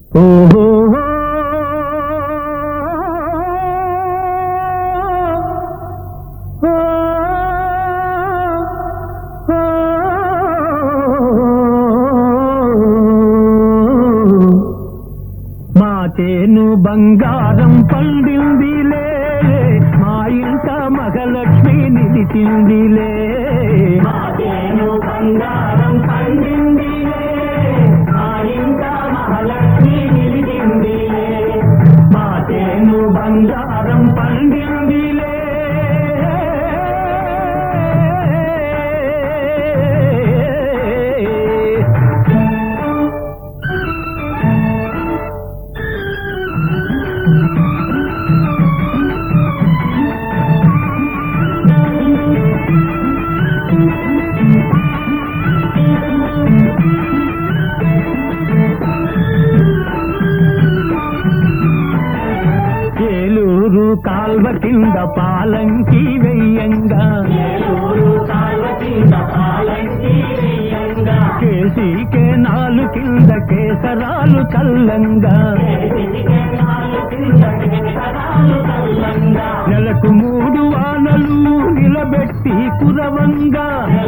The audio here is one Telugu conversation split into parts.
ఓహో మా చేను బంగారం పండిందిలే మా ఇంట మగలక్ష్మి నిలిచిందిలే మా చేను బంగారం పండిందిలే మా ఇంట మహాలక్ష్మి నిలిచిందిలే మా చేను బంగారం పండిందిలే ఏలూరు కాల్వ కింద పాలంకి వెయ్యంగా కేసీకే నాలు కింద కేసరాలు చల్లంగా నెలకు మూడు వానలు నిలబెట్టి కురవంగా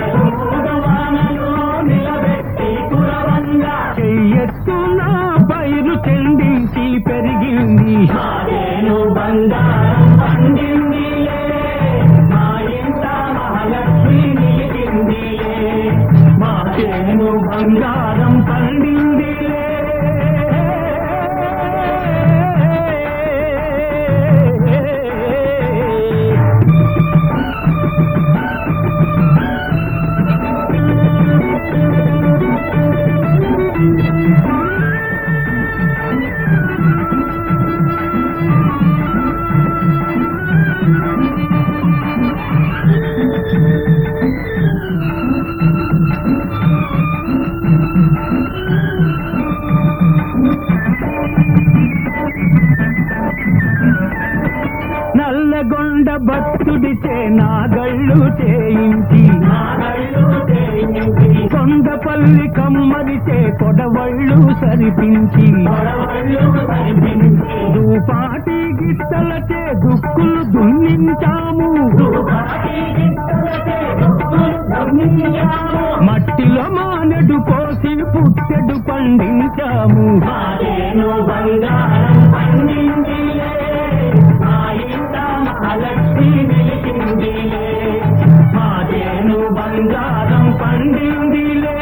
చెయ్యెత్తు నా పైరు చెందించి పెరిగింది బంగారం పండిందిలే మా ఇంట మహాలక్ష్మి నిలిచిందిలే మా చేను బంగారం పండిందిలే నల్లగొండ భక్తుడిచే నాగళ్ళు చేయించి కొండపల్లి కమ్మరిచే కొడవళ్ళు సరిపించి దూపాటి గిట్టలచే దుక్కులు దున్నించాము మట్టిలో మానెడు పోసి పుట్టెడు పండించాము బంగారం పండిందిలే మా ఇంట మహాలక్ష్మి నిలిచిందిలే మా చేను బంగారం పండిందిలే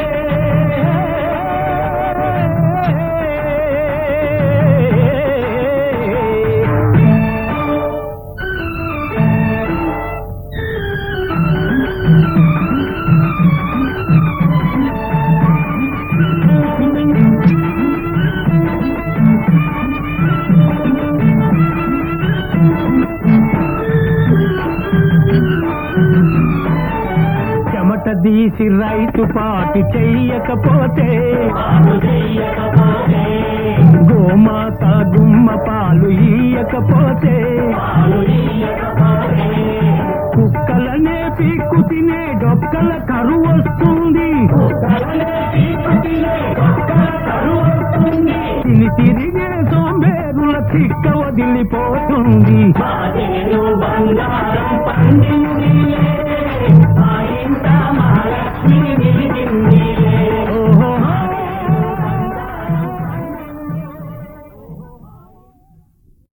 చెమట తీసి రైతు పాటి చెయ్యకపోతే గోమాత గుమ్మ పాలు ఇయ్యకపోతే కుక్కలనే పీక్కు తినే డొక్కల కరువు వస్తుంది తిని తిరిగే సోంబేరుల చిక్క వదిలిపోతుంది